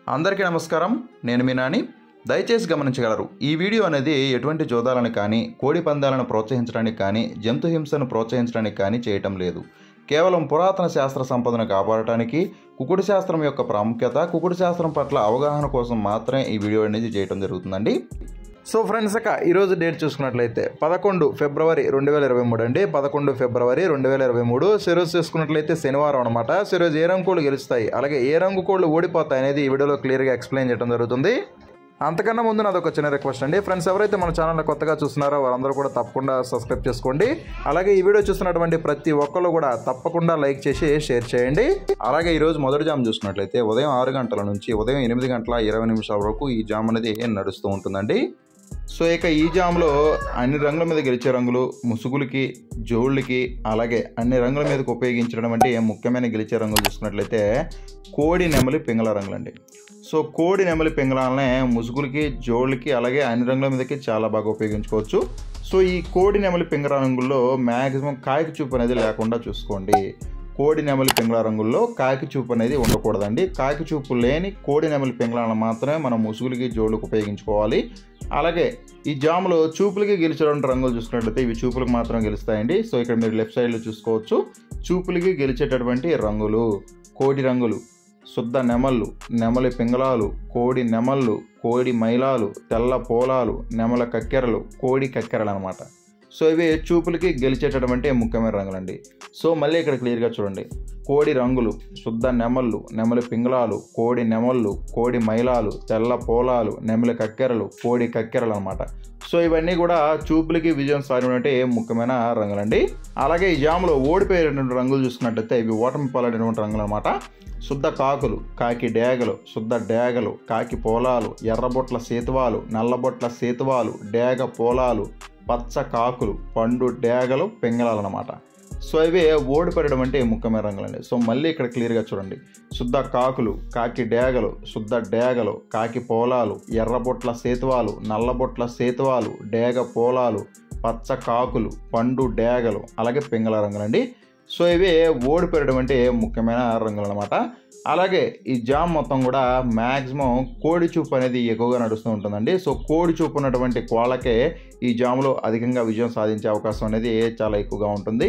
అందరికీ నమస్కారం నేను మీ నాని దయచేసి గమనించగలరు ఈ వీడియో అనేది ఎటువంటి జోదాలను కానీ కోడి పందాలను ప్రోత్సహించడానికి కానీ జంతు హింసను ప్రోత్సహించడానికి కానీ చేయటం లేదు కేవలం పురాతన శాస్త్ర సంపదను కాపాడటానికి కుకుడు శాస్త్రం యొక్క ప్రాముఖ్యత కుకుడు శాస్త్రం పట్ల అవగాహన కోసం మాత్రమే ఈ వీడియో అనేది చేయడం జరుగుతుందండి సో ఫ్రెండ్స్ ఇక ఈరోజు డేట్ చూసుకున్నట్లయితే పదకొండు ఫిబ్రవరి రెండు వేల ఇరవై మూడు అండి పదకొండు ఫిబ్రవరి రెండు వేల ఇరవై మూడు సిరోజు చూసుకున్నట్లయితే శనివారం అనమాట సిరోజు ఏ రంగు కోళ్ళు గెలుస్తాయి అలాగే ఏ రంగు కోళ్ళు ఓడిపోతాయి అనేది ఈ వీడియోలో క్లియర్గా ఎక్స్ప్లెయిన్ చేయడం జరుగుతుంది అంతకన్నా ముందు నాది ఒక చిన్న రిక్వెస్ట్ అండి ఫ్రెండ్స్ ఎవరైతే మన ఛానల్ కొత్తగా చూస్తున్నారో వారందరూ కూడా తప్పకుండా సబ్స్క్రైబ్ చేసుకోండి అలాగే ఈ వీడియో చూస్తున్నటువంటి ప్రతి ఒక్కరు కూడా తప్పకుండా లైక్ చేసి షేర్ చేయండి అలాగే ఈ రోజు మొదటి జామ్ చూసుకున్నట్లయితే ఉదయం ఆరు గంటల నుంచి ఉదయం ఎనిమిది గంటల ఇరవై నిమిషాల వరకు ఈ జామ్ అనేది నడుస్తూ ఉంటుందండి సో ఇక ఈ జామ్లో అన్ని రంగుల మీద గెలిచే రంగులు ముసుగులకి జోళ్ళకి అలాగే అన్ని రంగుల మీదకి ఉపయోగించడం అంటే ముఖ్యమైన గెలిచే రంగులు చూసుకున్నట్లయితే కోడి నెమలి పింగళ రంగులండి సో కోడి నెమలి పింగళాలనే ముసుగులకి జోళ్ళకి అలాగే అన్ని రంగుల మీదకి చాలా బాగా ఉపయోగించుకోవచ్చు సో ఈ కోడి నెమలి పింగళ రంగుల్లో మ్యాక్సిమం కాయకి చూపు అనేది లేకుండా చూసుకోండి కోడి నెమలి పింగళ రంగుల్లో కాకి చూపు అనేది ఉండకూడదండి కాకి చూపు లేని కోడి నెమలి పింగళాలను మాత్రమే మనం ముసుగులకి జోళ్ళకి ఉపయోగించుకోవాలి అలాగే ఈ జాములో చూపులకి గెలిచేటువంటి రంగులు చూసుకున్నట్లయితే ఇవి చూపులకు మాత్రం గెలుస్తాయండి సో ఇక్కడ మీరు లెఫ్ట్ సైడ్లో చూసుకోవచ్చు చూపులకి గెలిచేటటువంటి రంగులు కోడి రంగులు శుద్ధ నెమళ్ళు నెమలి పింగళాలు కోడి నెమళ్ళు కోడి మైలాలు తెల్ల పోలాలు నెమల కక్కెరలు కోడి కక్కెరలు అనమాట సో ఇవి చూపులకి గెలిచేటటువంటి ముఖ్యమైన రంగులండి సో మళ్ళీ ఇక్కడ క్లియర్గా చూడండి కోడి రంగులు శుద్ధ నెమళ్ళు నెమలి పింగళాలు కోడి నెమళ్ళు కోడి మైలాలు తెల్ల పోలాలు నెమలి కక్కెరలు కోడి కక్కెరలు అనమాట సో ఇవన్నీ కూడా చూపులకి విజయం సాధినటువంటి ముఖ్యమైన రంగులండి అలాగే ఈ జాములో ఓడిపోయేటువంటి రంగులు చూసుకున్నట్టయితే ఇవి ఓటమి పాలైనటువంటి రంగులు అనమాట శుద్ధ కాకులు కాకి డేగలు శుద్ధ డేగలు కాకి పోలాలు ఎర్రబొట్ల సేతువాలు నల్లబొట్ల సేతువాలు డేగ పోలాలు పచ్చ కాకులు పండు డేగలు పింగళాలు అనమాట సో ఇవి ఓడిపడడం అంటే ముఖ్యమైన రంగులండి సో మళ్ళీ ఇక్కడ క్లియర్గా చూడండి శుద్ధ కాకులు కాకి డేగలు శుద్ధ డేగలు కాకి పోలాలు ఎర్రబొట్ల సేతువాలు నల్లబొట్ల సేతువాలు డేగ పోలాలు పచ్చ కాకులు పండు డేగలు అలాగే పింగళ రంగులండి సో ఇవి ఓడిపోయడం అంటే ముఖ్యమైన రంగులు అనమాట అలాగే ఈ జామ్ మొత్తం కూడా మ్యాక్సిమం కోడి చూపు అనేది ఎక్కువగా నడుస్తూ ఉంటుందండి సో కోడి చూపు ఉన్నటువంటి కోళ్ళకే ఈ జాములో అధికంగా విజయం సాధించే అవకాశం అనేది చాలా ఎక్కువగా ఉంటుంది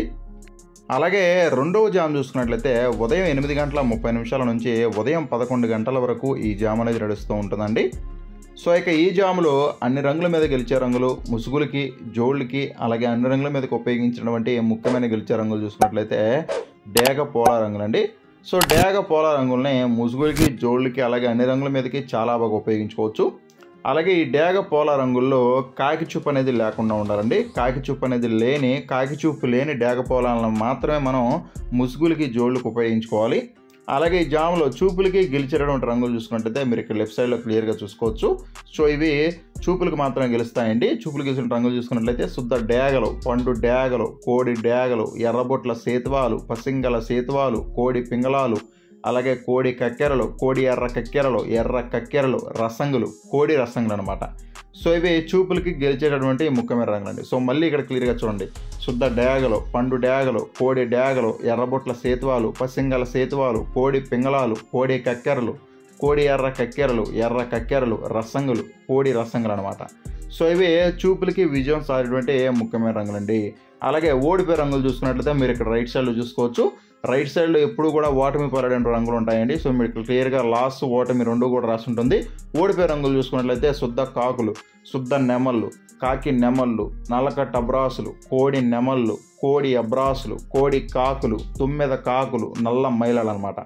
అలాగే రెండవ జామ్ చూసుకున్నట్లయితే ఉదయం ఎనిమిది గంటల ముప్పై నిమిషాల నుంచి ఉదయం పదకొండు గంటల వరకు ఈ జామ్ అనేది నడుస్తూ ఉంటుందండి సో ఇక ఈ జాములో అన్ని రంగుల మీద గెలిచే రంగులు ముసుగులకి జోళ్ళకి అలాగే అన్ని రంగుల మీదకి ఉపయోగించినటువంటి ముఖ్యమైన గెలిచే రంగులు చూసుకున్నట్లయితే డేగ పోలా రంగులండి సో డేగ పోలా రంగుల్ని ముసుగులకి జోళ్ళకి అలాగే అన్ని రంగుల మీదకి చాలా బాగా ఉపయోగించుకోవచ్చు అలాగే ఈ డేగ పోల రంగుల్లో కాకి చూపు అనేది లేకుండా ఉండాలండి కాకి చూపు అనేది లేని కాకి చూపు లేని డేగ పోలాలను మాత్రమే మనం ముసుగులకి జోళ్ళకి ఉపయోగించుకోవాలి అలాగే ఈ జాములో చూపులకి గెలిచేటటువంటి రంగులు చూసుకున్నట్టయితే మీరు ఇక్కడ లెఫ్ట్ సైడ్లో క్లియర్గా చూసుకోవచ్చు సో ఇవి చూపులకు మాత్రమే గెలుస్తాయండి చూపులు గెలిచిన రంగులు చూసుకున్నట్లయితే శుద్ధ డేగలు పండు డేగలు కోడి డేగలు ఎర్రబొట్ల సేతువాలు పసింగల సేతువాలు కోడి పింగళాలు అలాగే కోడి కక్కెరలు కోడి ఎర్ర కక్కెరలు ఎర్ర కక్కెరలు రసంగులు కోడి రసంగులు అనమాట సో ఇవి చూపులకి గెలిచేటటువంటి ముఖ్యమైన రంగులండి సో మళ్ళీ ఇక్కడ క్లియర్గా చూడండి శుద్ధ డేగలు పండు డేగలు కోడి డేగలు ఎర్రబొట్ల సేతువాలు పసింగల సేతువాలు కోడి పింగళాలు కోడి కక్కెరలు కోడి ఎర్ర కక్కెరలు ఎర్ర కక్కెరలు రసంగులు కోడి రసంగులు అనమాట సో ఇవి చూపులకి విజయం సాధినటువంటి ముఖ్యమైన రంగులండి అలాగే ఓడిపోయే రంగులు చూసుకున్నట్లయితే మీరు ఇక్కడ రైట్ సైడ్లో చూసుకోవచ్చు రైట్ సైడ్లో ఎప్పుడు కూడా ఓటమి పాలైన రంగులు ఉంటాయండి సో మీరు క్లియర్గా లాస్ ఓటమి రెండు కూడా రాసి ఉంటుంది ఓడిపోయే రంగులు చూసుకున్నట్లయితే శుద్ధ కాకులు శుద్ధ నెమళ్ళు కాకి నెమళ్ళు నల్లకట్ట అబ్రాసులు కోడి నెమళ్ళు కోడి అబ్రాసులు కోడి కాకులు తుమ్మెద కాకులు నల్ల మైలలు అనమాట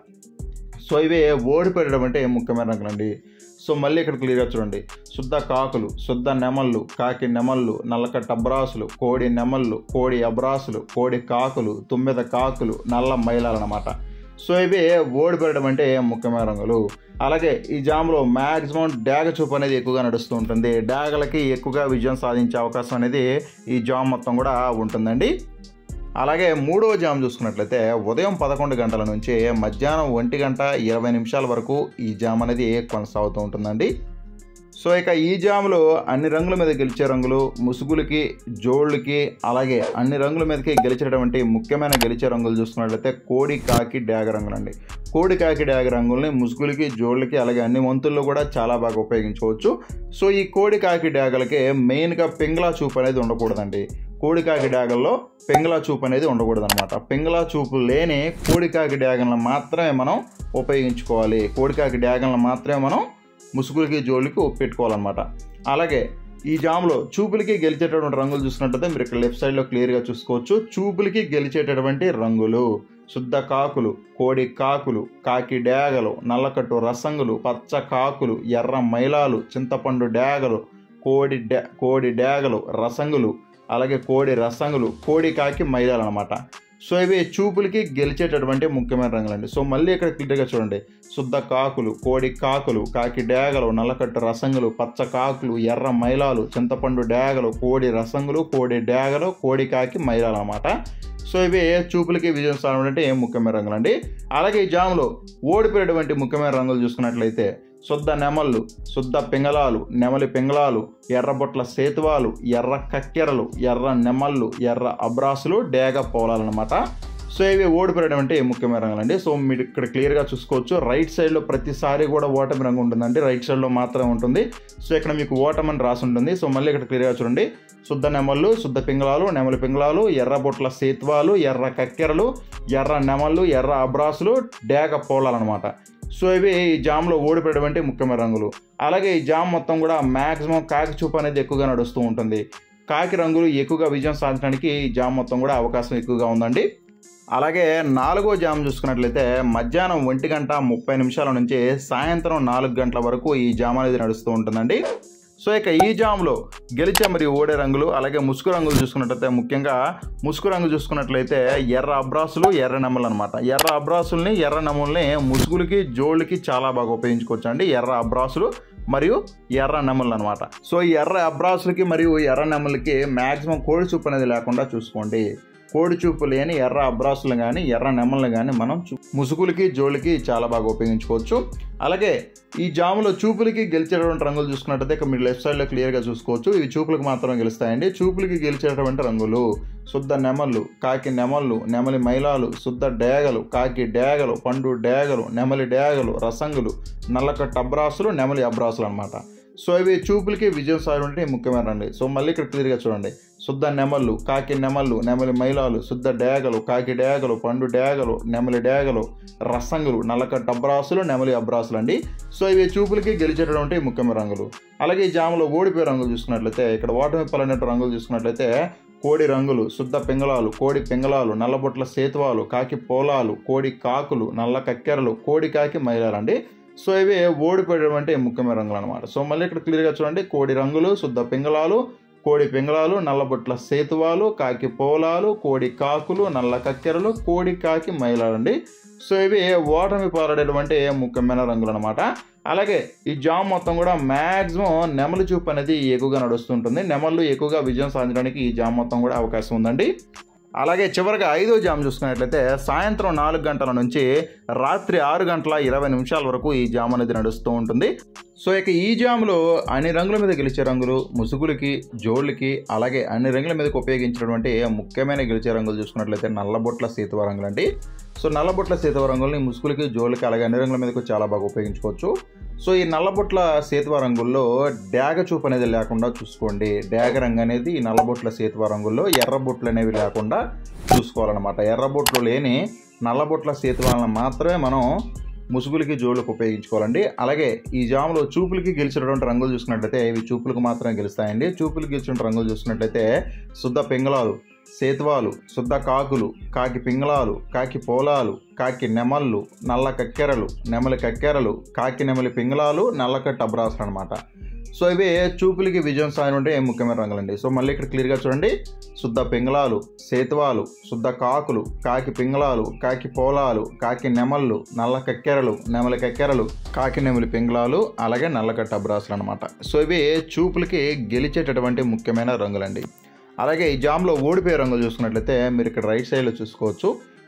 సో ఇవే ఓడిపోయడం అంటే ముఖ్యమైన రంగులండి సో మళ్ళీ ఇక్కడ క్లియర్గా చూడండి శుద్ధ కాకులు శుద్ధ నెమళ్ళు కాకి నెమళ్ళు నల్లకట్ట అబ్రాసులు కోడి నెమళ్ళు కోడి అబ్రాసులు కోడి కాకులు తుమ్మెద కాకులు నల్ల మైలాలు అనమాట సో ఇవి ఓడిపోయడం అంటే ముఖ్యమైన రంగులు అలాగే ఈ జామ్లో మ్యాక్సిమం డాగ చూపు అనేది ఎక్కువగా నడుస్తూ ఉంటుంది డాగలకి ఎక్కువగా విజయం సాధించే అవకాశం అనేది ఈ జామ్ మొత్తం కూడా ఉంటుందండి అలాగే మూడవ జామ్ చూసుకున్నట్లయితే ఉదయం పదకొండు గంటల నుంచి మధ్యాహ్నం ఒంటి గంట ఇరవై నిమిషాల వరకు ఈ జామ్ అనేది కొనసాగుతూ ఉంటుందండి సో ఇక ఈ జాములో అన్ని రంగుల మీద గెలిచే రంగులు ముసుగులకి జోళ్ళకి అలాగే అన్ని రంగుల మీదకి గెలిచేటటువంటి ముఖ్యమైన గెలిచే రంగులు చూసుకున్నట్లయితే కోడి కాకి డాగ రంగులు అండి కోడి కాకి డాగ రంగుల్ని ముసుగులకి జోళ్ళకి అలాగే అన్ని వంతుల్లో కూడా చాలా బాగా ఉపయోగించుకోవచ్చు సో ఈ కోడి కాకి డాగలకి మెయిన్గా పింగళా చూపు అనేది ఉండకూడదండి కోడికాకి డ్యాగల్లో పింగళా చూపు అనేది ఉండకూడదు అనమాట పింగళా చూపు లేని కోడికాకి డ్యాగన్లను మాత్రమే మనం ఉపయోగించుకోవాలి కోడికాకి డ్యాగన్లను మాత్రమే మనం ముసుగులకి జోళ్ళకి పెట్టుకోవాలన్నమాట అలాగే ఈ జామ్లో చూపులకి గెలిచేటటువంటి రంగులు చూసినట్టయితే మీరు ఇక్కడ లెఫ్ట్ సైడ్లో క్లియర్గా చూసుకోవచ్చు చూపులకి గెలిచేటటువంటి రంగులు శుద్ధ కాకులు కోడి కాకులు కాకి డ్యాగలు నల్లకట్టు రసంగులు పచ్చ కాకులు ఎర్ర మైలాలు చింతపండు డ్యాగలు కోడి డ్యా కోడి డ్యాగలు రసంగులు అలాగే కోడి రసంగులు కోడి కాకి మైదాలు అనమాట సో ఇవి చూపులకి గెలిచేటటువంటి ముఖ్యమైన రంగులండి సో మళ్ళీ ఇక్కడ క్లియర్గా చూడండి శుద్ధ కాకులు కోడి కాకులు కాకి డ్యాగలు నల్లకట్టు రసంగులు పచ్చ కాకులు ఎర్ర మైలాలు చింతపండు డ్యాగలు కోడి రసంగులు కోడి డ్యాగలు కోడి కాకి మైలాలు అనమాట సో ఇవి చూపులకి విజయం సాధించినటువంటి ముఖ్యమైన రంగులండి అలాగే ఈ జాములో ఓడిపోయేటువంటి ముఖ్యమైన రంగులు చూసుకున్నట్లయితే శుద్ధ నెమళ్ళు శుద్ధ పింగళాలు నెమలి పింగళాలు ఎర్రబొట్ల సేతువాలు ఎర్ర కక్కెరలు ఎర్ర నెమళ్ళు ఎర్ర అబ్రాసులు డేగ పోలాలన్నమాట సో ఇవి ఓడిపోయినటువంటి ముఖ్యమైన రంగులు అండి సో మీరు ఇక్కడ క్లియర్గా చూసుకోవచ్చు రైట్ సైడ్లో ప్రతిసారి కూడా ఓటమి రంగు ఉంటుందండి రైట్ సైడ్లో మాత్రమే ఉంటుంది సో ఇక్కడ మీకు ఓటమని రాసి ఉంటుంది సో మళ్ళీ ఇక్కడ క్లియర్గా చూడండి శుద్ధ నెమళ్ళు శుద్ధ పింగళాలు నెమలి పింగళాలు ఎర్ర బొట్ల సేత్వాలు ఎర్ర కక్కెరలు ఎర్ర నెమళ్ళు ఎర్ర అబ్రాసులు డేగ పోలాలన్నమాట సో ఇవి ఈ జామ్లో ఓడిపోయేటువంటి ముఖ్యమైన రంగులు అలాగే ఈ జామ్ మొత్తం కూడా మ్యాక్సిమం కాకి చూపు అనేది ఎక్కువగా నడుస్తూ ఉంటుంది కాకి రంగులు ఎక్కువగా విజయం సాధించడానికి ఈ జామ్ మొత్తం కూడా అవకాశం ఎక్కువగా ఉందండి అలాగే నాలుగో జామ్ చూసుకున్నట్లయితే మధ్యాహ్నం ఒంటి గంట ముప్పై నిమిషాల నుంచి సాయంత్రం నాలుగు గంటల వరకు ఈ జామ్ అనేది నడుస్తూ ఉంటుందండి సో ఇక ఈ జామ్లో గెలిచే మరియు ఓడే రంగులు అలాగే ముసుగు రంగులు చూసుకున్నట్లయితే ముఖ్యంగా ముసుగు రంగు చూసుకున్నట్లయితే ఎర్ర అబ్రాసులు ఎర్ర నెమలు అనమాట ఎర్ర అబ్రాసుల్ని ఎర్ర నెమల్ని ముసుగులకి జోళ్ళకి చాలా బాగా ఉపయోగించుకోవచ్చు అండి ఎర్ర అబ్రాసులు మరియు ఎర్ర నెమలు అనమాట సో ఈ ఎర్ర అబ్రాసులకి మరియు ఎర్ర నెమలకి మ్యాక్సిమం కోడి చూపు అనేది లేకుండా చూసుకోండి కోడి చూపు లేని ఎర్ర అబ్రాసులు కానీ ఎర్ర నెమ్మలను కానీ మనం చూ- ముసుగులకి జోళ్ళకి చాలా బాగా ఉపయోగించుకోవచ్చు అలాగే ఈ జాములో చూపులకి గెలిచేటువంటి రంగులు చూసుకున్నట్టయితే ఇక మీరు లెఫ్ట్ సైడ్లో క్లియర్గా చూసుకోవచ్చు ఇవి చూపులకు మాత్రం గెలుస్తాయండి చూపులకి గెలిచేటువంటి రంగులు శుద్ధ నెమళ్ళు కాకి నెమళ్ళు నెమలి మైలాలు శుద్ధ డేగలు కాకి డేగలు పండు డేగలు నెమలి డేగలు రసంగులు నల్లకట్ట అబ్రాసులు నెమలి అబ్రాసులు అనమాట సో ఇవి చూపులకి విజయం సాధించే ముఖ్యమైన రండి సో మళ్ళీ ఇక్కడ క్లియర్గా చూడండి శుద్ధ నెమళ్ళు కాకి నెమళ్ళు నెమలి మైలాలు శుద్ధ డేగలు కాకి డేగలు పండు డేగలు నెమలి డేగలు రసంగులు నల్లకట్ట అబ్రాసులు నెమలి అబ్రాసులు అండి సో ఇవి చూపులకి గెలిచేటటువంటి ముఖ్యమైన రంగులు అలాగే ఈ జాములో ఓడిపోయే రంగులు చూసుకున్నట్లయితే ఇక్కడ ఓటమి పలనట్టు రంగులు చూసుకున్నట్లయితే కోడి రంగులు శుద్ధ పింగళాలు కోడి పింగళాలు నల్లబొట్ల సేతువాలు కాకి పోలాలు కోడి కాకులు నల్ల కక్కెరలు కోడి కాకి మైలాలండి సో ఇవి ఓడిపోయేటువంటి ముఖ్యమైన రంగులు అనమాట సో మళ్ళీ ఇక్కడ క్లియర్గా చూడండి కోడి రంగులు శుద్ధ పింగళాలు కోడి పింగళాలు నల్లబొట్ల సేతువాలు కాకి పోలాలు కోడి కాకులు నల్ల కక్కెరలు కోడి కాకి మైలాలండి సో ఇవి ఓటమి పాలడేటువంటి ముఖ్యమైన రంగులు అనమాట అలాగే ఈ జామ్ మొత్తం కూడా మ్యాక్సిమం నెమలి చూపు అనేది ఎక్కువగా నడుస్తుంటుంది నెమళ్ళు ఎక్కువగా విజయం సాధించడానికి ఈ జామ్ మొత్తం కూడా అవకాశం ఉందండి అలాగే చివరిగా ఐదో జామ్ చూసుకున్నట్లయితే సాయంత్రం నాలుగు గంటల నుంచి రాత్రి ఆరు గంటల ఇరవై నిమిషాల వరకు ఈ జామ్ అనేది నడుస్తూ ఉంటుంది సో ఇక ఈ జాములో అన్ని రంగుల మీద గెలిచే రంగులు ముసుగులకి జోళ్ళకి అలాగే అన్ని రంగుల మీదకి ఉపయోగించినటువంటి ముఖ్యమైన గెలిచే రంగులు చూసుకున్నట్లయితే నల్లబొట్ల సీతవ రంగులు అండి సో నల్లబొట్ల సీతవ రంగుల్ని ముసుగులకి జోళ్ళకి అలాగే అన్ని రంగుల మీదకి చాలా బాగా ఉపయోగించుకోవచ్చు సో ఈ నల్లబొట్ల సేతువ రంగుల్లో డ్యాగ చూపు అనేది లేకుండా చూసుకోండి డ్యాగ రంగు అనేది ఈ నల్లబొట్ల సేతువ రంగుల్లో ఎర్రబొట్లు అనేవి లేకుండా చూసుకోవాలన్నమాట ఎర్రబొట్లు లేని నల్లబొట్ల సేతువాలను మాత్రమే మనం ముసుగులకి జోళ్ళకి ఉపయోగించుకోవాలండి అలాగే ఈ జాములో చూపులకి గెలిచినటువంటి రంగులు చూసుకున్నట్లయితే ఇవి చూపులకు మాత్రమే గెలుస్తాయండి చూపులకి గెలిచిన రంగులు చూసుకున్నట్లయితే శుద్ధ పింగళాలు సేతువాలు శుద్ధ కాకులు కాకి పింగళాలు కాకి పోలాలు కాకి నెమళ్ళు నల్ల కక్కెరలు నెమలి కక్కెరలు కాకి నెమలి పింగళాలు నల్లకట్ట అబ్రాసులు అనమాట సో ఇవి చూపులకి విజయం సాధించే ముఖ్యమైన రంగులండి సో మళ్ళీ ఇక్కడ క్లియర్గా చూడండి శుద్ధ పింగళాలు సేతువాలు శుద్ధ కాకులు కాకి పింగళాలు కాకి పోలాలు కాకి నెమళ్ళు నల్ల కక్కెరలు నెమలి కక్కెరలు కాకి నెమలి పింగళాలు అలాగే నల్లకట్ట అబ్రాసులు అనమాట సో ఇవి చూపులకి గెలిచేటటువంటి ముఖ్యమైన రంగులండి అలాగే ఈ జామ్లో ఓడిపోయే రంగులు చూసుకున్నట్లయితే మీరు ఇక్కడ రైట్ సైడ్లో చూసుకోవచ్చు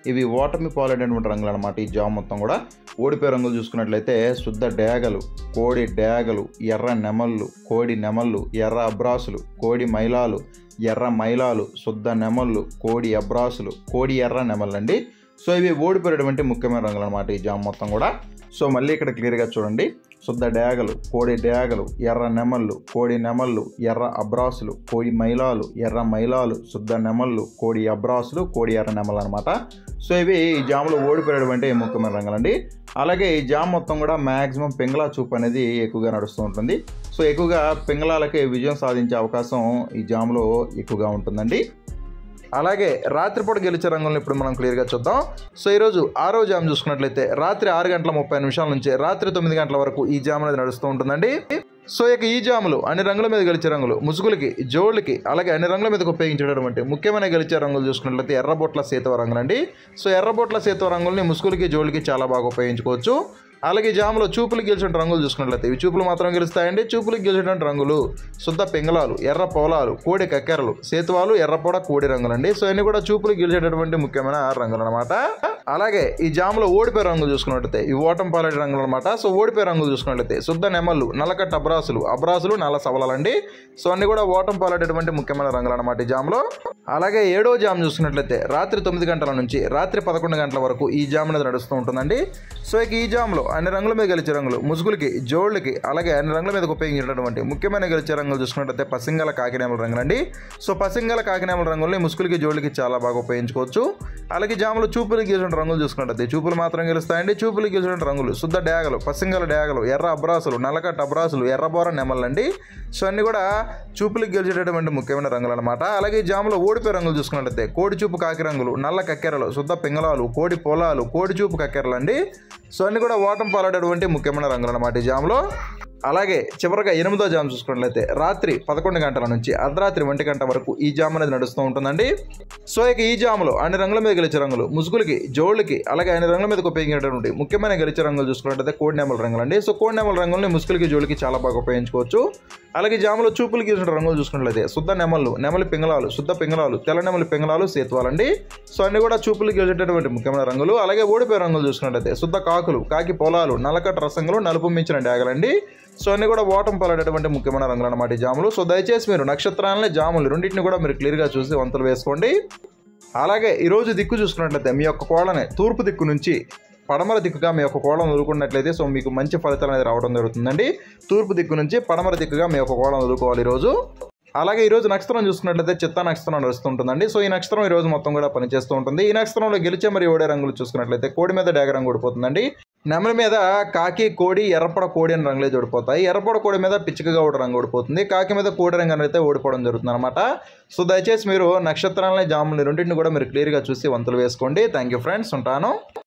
ఇవి ఓటమి పాలైనటువంటి రంగులు అనమాట ఈ జామ్ మొత్తం కూడా ఓడిపోయే రంగులు చూసుకున్నట్లయితే శుద్ధ డేగలు కోడి డేగలు ఎర్ర నెమళ్ళు కోడి నెమళ్ళు ఎర్ర అబ్రాసులు కోడి మైలాలు ఎర్ర మైలాలు శుద్ధ నెమళ్ళు కోడి అబ్రాసులు కోడి ఎర్ర నెమళ్ళు అండి సో ఇవి ఓడిపోయేటువంటి ముఖ్యమైన రంగులు అనమాట ఈ జామ్ మొత్తం కూడా సో మళ్ళీ ఇక్కడ క్లియర్గా చూడండి శుద్ధ డేగలు కోడి డేగలు ఎర్ర నెమళ్ళు కోడి నెమళ్ళు ఎర్ర అబ్రాసులు కోడి మైలాలు ఎర్ర మైలాలు శుద్ధ నెమళ్ళు కోడి అబ్రాసులు కోడి ఎర్ర నెమలు అనమాట సో ఇవి ఈ జాములో ఓడిపోయేటువంటి ముఖ్యమైన రంగులండి అలాగే ఈ జామ్ మొత్తం కూడా మ్యాక్సిమం పింగళా చూపు అనేది ఎక్కువగా నడుస్తూ ఉంటుంది సో ఎక్కువగా పింగళాలకి విజయం సాధించే అవకాశం ఈ జామ్లో ఎక్కువగా ఉంటుందండి అలాగే రాత్రిపూట గెలిచే రంగులను ఇప్పుడు మనం క్లియర్గా చూద్దాం సో ఈరోజు ఆరో జామ్ చూసుకున్నట్లయితే రాత్రి ఆరు గంటల ముప్పై నిమిషాల నుంచి రాత్రి తొమ్మిది గంటల వరకు ఈ జామ్ అనేది నడుస్తూ ఉంటుందండి సో ఇక ఈ జాములు అన్ని రంగుల మీద గెలిచే రంగులు ముసుగులకి జోళ్ళకి అలాగే అన్ని రంగుల మీదకి ఉపయోగించేటటువంటి ముఖ్యమైన గెలిచే రంగులు చూసుకున్నట్లయితే ఎర్రబొట్ల సేతువ రంగులండి సో ఎర్రబొట్ల సేతువ రంగుల్ని ముసుగులకి జోళ్ళకి చాలా బాగా ఉపయోగించుకోవచ్చు అలాగే జాములో చూపులు గెలిచిన రంగులు చూసుకున్నట్లయితే ఇవి చూపులు మాత్రం గెలుస్తాయండి చూపులకు గెలిచినటువంటి రంగులు శుద్ధ పింగళాలు ఎర్ర పొలాలు కోడి కక్కెరలు సేతువాలు ఎర్రపొడ కోడి రంగులండి సో ఇవన్నీ కూడా చూపులు గెలిచేటటువంటి ముఖ్యమైన రంగులు అనమాట అలాగే ఈ జాములో ఓడిపోయే రంగులు చూసుకున్నట్లయితే ఈ ఓటం పాలటి రంగులు అనమాట సో ఓడిపోయే రంగులు చూసుకున్నట్లయితే శుద్ధ నెమళ్ళు నల్లకట్ట అబ్రాసులు అబ్రాసులు నల్ల సవలాలండి సో అన్ని కూడా ఓటం పాలటటువంటి ముఖ్యమైన రంగులు అనమాట ఈ జాములో అలాగే ఏడో జామ్ చూసుకున్నట్లయితే రాత్రి తొమ్మిది గంటల నుంచి రాత్రి పదకొండు గంటల వరకు ఈ జామ్ అనేది నడుస్తూ ఉంటుందండి సో ఇక ఈ జామ్లో అన్ని రంగుల మీద గెలిచే రంగులు ముసుగులకి జోళ్ళకి అలాగే అన్ని రంగుల మీద ఉపయోగించేటటువంటి ముఖ్యమైన గెలిచే రంగులు చూసుకున్నట్లయితే పసింగల కాకినేమల రంగులండి సో పసింగల కాకినేమల రంగుల్ని ముసుగులకి జోళ్ళకి చాలా బాగా ఉపయోగించుకోవచ్చు అలాగే జాములు చూపులు గెలిచిన రంగులు చూసుకున్నట్లయితే చూపులు మాత్రం గెలుస్తాయండి చూపులు గెలిచిన రంగులు శుద్ధ డేగలు పసింగల డేగలు ఎర్ర అబ్రాసులు నల్లకట్ట అబ్రాసులు ఎర్రబోర నెమలండి సో అన్ని కూడా చూపులకు గెలిచేటటువంటి ముఖ్యమైన రంగులు అనమాట అలాగే ఈ జాములో ఓడిపోయే రంగులు చూసుకున్నట్లయితే కోడి చూపు కాకి రంగులు నల్ల కక్కెరలు శుద్ధ పింగళాలు కోడి పొలాలు కోడి చూపు కక్కెరలు అండి సో అన్ని కూడా ఓటం పాలాడేటువంటి ముఖ్యమైన రంగులు అనమాట ఈ జాములో అలాగే చివరిగా ఎనిమిదో జామ్ చూసుకున్నట్లయితే రాత్రి పదకొండు గంటల నుంచి అర్ధరాత్రి ఒంటి గంట వరకు ఈ జామ్ అనేది నడుస్తూ ఉంటుందండి సో ఇక ఈ జాములో అన్ని రంగుల మీద గెలిచే రంగులు ముసుగులకి జోళ్ళకి అలాగే అన్ని రంగుల మీద ఉపయోగించేటటువంటి ముఖ్యమైన గెలిచే రంగులు చూసుకున్నట్లయితే కోడి నెమల రంగులు అండి సో కోడి నెమల రంగుల్ని ముసుగులకి జోళ్ళకి చాలా బాగా ఉపయోగించుకోవచ్చు అలాగే జాములో చూపులు గీసిన రంగులు చూసుకున్నట్లయితే శుద్ధ నెమలు నెమలి పింగళాలు శుద్ధ పింగళాలు తెల్ల నెమలి పింగళాలు సేతువాలండి సో అన్ని కూడా చూపులు గెలిచేటటువంటి ముఖ్యమైన రంగులు అలాగే ఓడిపోయే రంగులు చూసుకున్నట్లయితే శుద్ధ కాకులు కాకి పొలాలు నల్లకట్ట రసంగులు నలుపు మించిన డాగలండి సో అన్ని కూడా ఓటం పలాడేటువంటి ముఖ్యమైన రంగులు అన్నమాట ఈ జాములు సో దయచేసి మీరు నక్షత్రాలని జాములు రెండింటిని కూడా మీరు క్లియర్గా చూసి వంతులు వేసుకోండి అలాగే ఈరోజు దిక్కు చూసుకున్నట్లయితే మీ యొక్క కోళ్ళని తూర్పు దిక్కు నుంచి పడమర దిక్కుగా మీ యొక్క కోళ్ళను వదులుకున్నట్లయితే సో మీకు మంచి ఫలితాలు అనేది రావడం జరుగుతుందండి తూర్పు దిక్కు నుంచి పడమర దిక్కుగా మీ యొక్క కోళ్ళను వదులుకోవాలి ఈరోజు అలాగే ఈరోజు నక్షత్రం చూసుకున్నట్లయితే చిత్తా నక్షత్రం నడుస్తుంటుందండి సో ఈ నక్షత్రం ఈ రోజు మొత్తం కూడా పనిచేస్తూ ఉంటుంది ఈ నక్షత్రంలో గెలిచే మరి ఓడే రంగులు చూసుకున్నట్లయితే కోడి మీద డాగ రంగు ఓడిపోతుందండి నెమలి మీద కాకి కోడి ఎర్రపడ కోడి అని రంగులే ఓడిపోతాయి ఎర్రపడ కోడి మీద పిచ్చికగా ఓడి రంగు ఓడిపోతుంది కాకి మీద కోడి రంగు అనేది అయితే ఓడిపోవడం జరుగుతుంది అనమాట సో దయచేసి మీరు నక్షత్రాలని జాములు రెండింటిని కూడా మీరు క్లియర్గా చూసి వంతులు వేసుకోండి థ్యాంక్ యూ ఫ్రెండ్స్ ఉంటాను